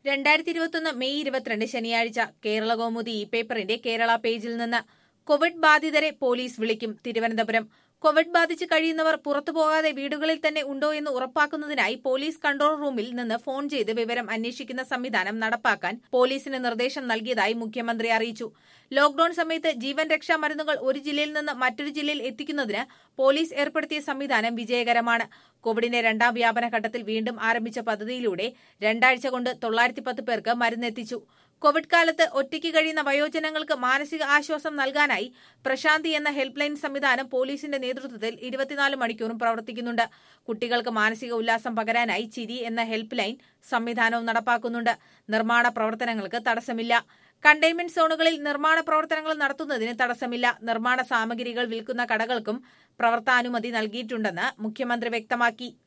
രണ്ടായിരത്തി ഇരുപത്തൊന്ന് മെയ് ഇരുപത്തിരണ്ട് ശനിയാഴ്ച കേരള കൗമുദി ഇ പേപ്പറിന്റെ കേരള പേജിൽ നിന്ന് കോവിഡ് ബാധിതരെ പോലീസ് വിളിക്കും തിരുവനന്തപുരം കോവിഡ് ബാധിച്ച് കഴിയുന്നവർ പുറത്തുപോകാതെ വീടുകളിൽ തന്നെ ഉണ്ടോ എന്ന് ഉറപ്പാക്കുന്നതിനായി പോലീസ് കൺട്രോൾ റൂമിൽ നിന്ന് ഫോൺ ചെയ്ത് വിവരം അന്വേഷിക്കുന്ന സംവിധാനം നടപ്പാക്കാൻ പോലീസിന് നിർദ്ദേശം നൽകിയതായി മുഖ്യമന്ത്രി അറിയിച്ചു ലോക്ഡൌൺ സമയത്ത് ജീവൻ രക്ഷാ മരുന്നുകൾ ഒരു ജില്ലയിൽ നിന്ന് മറ്റൊരു ജില്ലയിൽ എത്തിക്കുന്നതിന് പോലീസ് ഏർപ്പെടുത്തിയ സംവിധാനം വിജയകരമാണ് കോവിഡിന്റെ രണ്ടാം വ്യാപന ഘട്ടത്തിൽ വീണ്ടും ആരംഭിച്ച പദ്ധതിയിലൂടെ രണ്ടാഴ്ച കൊണ്ട് തൊള്ളായിരത്തി പത്ത് പേർക്ക് മരുന്നെത്തിച്ചു കോവിഡ് കാലത്ത് ഒറ്റയ്ക്ക് കഴിയുന്ന വയോജനങ്ങൾക്ക് മാനസിക ആശ്വാസം നൽകാനായി പ്രശാന്തി എന്ന ഹെൽപ്പ് ലൈൻ സംവിധാനം പോലീസിന്റെ നേതൃത്വത്തിൽ ഇരുപത്തിനാല് മണിക്കൂറും പ്രവർത്തിക്കുന്നുണ്ട് കുട്ടികൾക്ക് മാനസിക ഉല്ലാസം പകരാനായി ചിരി എന്ന ഹെൽപ്പ് ലൈൻ സംവിധാനവും നടപ്പാക്കുന്നുണ്ട് നിർമ്മാണ പ്രവർത്തനങ്ങൾക്ക് തടസ്സമില്ല കണ്ടെയ്ൻമെന്റ് സോണുകളിൽ നിർമ്മാണ പ്രവർത്തനങ്ങൾ നടത്തുന്നതിന് തടസ്സമില്ല നിർമ്മാണ സാമഗ്രികൾ വിൽക്കുന്ന കടകൾക്കും പ്രവർത്തനാനുമതി നൽകിയിട്ടുണ്ടെന്ന് മുഖ്യമന്ത്രി വ്യക്തമാക്കി